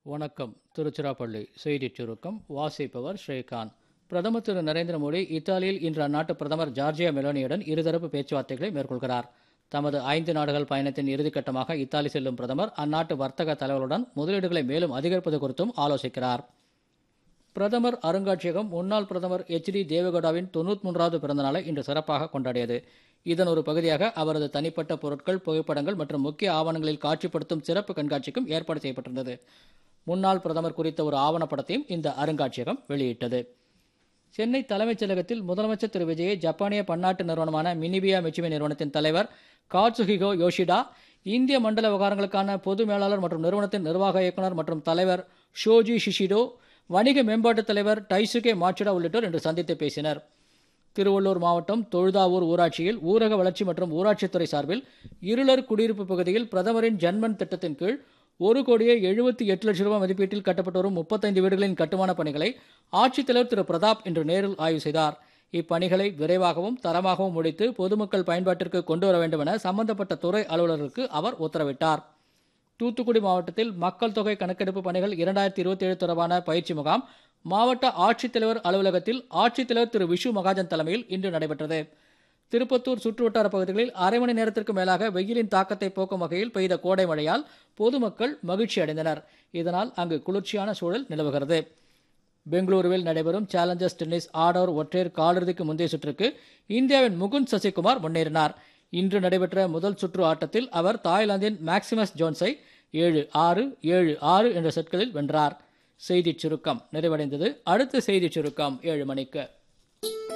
வணக்கம் திருச்சிராப்பள்ளி செய்திச் சுருக்கம் வாசிப்பவர் ஸ்ரீகாந்த் பிரதமர் திரு நரேந்திர மோடி இத்தாலியில் இன்று அந்நாட்டு பிரதமர் ஜார்ஜியா மெலோனியுடன் இருதரப்பு பேச்சுவார்த்தைகளை மேற்கொள்கிறார் தமது ஐந்து நாடுகள் பயணத்தின் இறுதிக்கட்டமாக இத்தாலி செல்லும் பிரதமர் அந்நாட்டு வர்த்தக தலைவர்களுடன் முதலீடுகளை மேலும் அதிகரிப்பது குறித்தும் ஆலோசிக்கிறார் பிரதமர் அருங்காட்சியகம் முன்னாள் பிரதமர் எச் டி தேவகவுடாவின் தொண்ணூற்றி மூன்றாவது பிறந்தநாளை இன்று சிறப்பாக கொண்டாடியது இதன் ஒரு பகுதியாக அவரது தனிப்பட்ட பொருட்கள் புகைப்படங்கள் மற்றும் முக்கிய ஆவணங்களில் காட்சிப்படுத்தும் சிறப்பு கண்காட்சிக்கும் ஏற்பாடு செய்யப்பட்டிருந்தது முன்னாள் பிரதமர் குறித்த ஒரு ஆவணப்படத்தையும் இந்த அருங்காட்சியகம் வெளியிட்டது சென்னை தலைமைச் செயலகத்தில் முதலமைச்சர் திரு விஜயை ஜப்பானிய பன்னாட்டு நிறுவனமான மினிபியா மெச்சுமி நிறுவனத்தின் தலைவர் காட்சுஹிகோ யோஷிடா இந்திய மண்டல விவகாரங்களுக்கான பொது மேலாளர் மற்றும் நிறுவனத்தின் நிர்வாக இயக்குநர் மற்றும் தலைவர் ஷோஜி ஷிஷிடோ வணிக மேம்பாட்டுத் தலைவர் டைசுகே மாச்சுடா உள்ளிட்டோர் இன்று சந்தித்து பேசினர் திருவள்ளூர் மாவட்டம் தொழுதாவூர் ஊராட்சியில் ஊரக வளர்ச்சி மற்றும் ஊராட்சித்துறை சார்பில் இருளர் குடியிருப்பு பகுதியில் பிரதமரின் ஜன்மன் திட்டத்தின் கீழ் ஒரு கோடியே எழுபத்தி எட்டு லட்சம் ரூபாய் மதிப்பீட்டில் கட்டப்பட்டு வரும் முப்பத்தைந்து வீடுகளின் கட்டுமானப் பணிகளை ஆட்சித்தலைவர் திரு பிரதாப் இன்று நேரில் ஆய்வு செய்தார் இப்பணிகளை விரைவாகவும் தரமாகவும் முடித்து பொதுமக்கள் பயன்பாட்டிற்கு கொண்டு வர வேண்டும் என சம்பந்தப்பட்ட துறை அலுவலர்களுக்கு அவர் உத்தரவிட்டார் தூத்துக்குடி மாவட்டத்தில் மக்கள் தொகை கணக்கெடுப்பு பணிகள் இரண்டாயிரத்தி இருபத்தி ஏழு தொடர்பான பயிற்சி முகாம் மாவட்ட ஆட்சித்தலைவர் அலுவலகத்தில் ஆட்சித்தலைவர் திரு விஷு மகாஜன் தலைமையில் இன்று நடைபெற்றது திருப்பத்தூர் சுற்றுவட்டார பகுதிகளில் அரை மணி நேரத்திற்கு மேலாக வெயிலின் தாக்கத்தை போக்கும் வகையில் பெய்த கோடை மழையால் பொதுமக்கள் மகிழ்ச்சி அடைந்தனர் இதனால் அங்கு குளிர்ச்சியான சூழல் நிலவுகிறது பெங்களூருவில் நடைபெறும் சேலஞ்சர்ஸ் டென்னிஸ் ஆடவர் ஒற்றையர் காலிறுதிக்கு முந்தைய சுற்றுக்கு இந்தியாவின் முகுந்த் சசிகுமார் முன்னேறினார் இன்று நடைபெற்ற முதல் சுற்று ஆட்டத்தில் அவர் தாய்லாந்தின் மேக்சிமஸ் ஜோன்ஸை ஏழு ஆறு ஏழு ஆறு என்ற செட்களில் வென்றார் செய்திச் சுருக்கம் நிறைவடைந்தது அடுத்த செய்திச் சுருக்கம் ஏழு மணிக்கு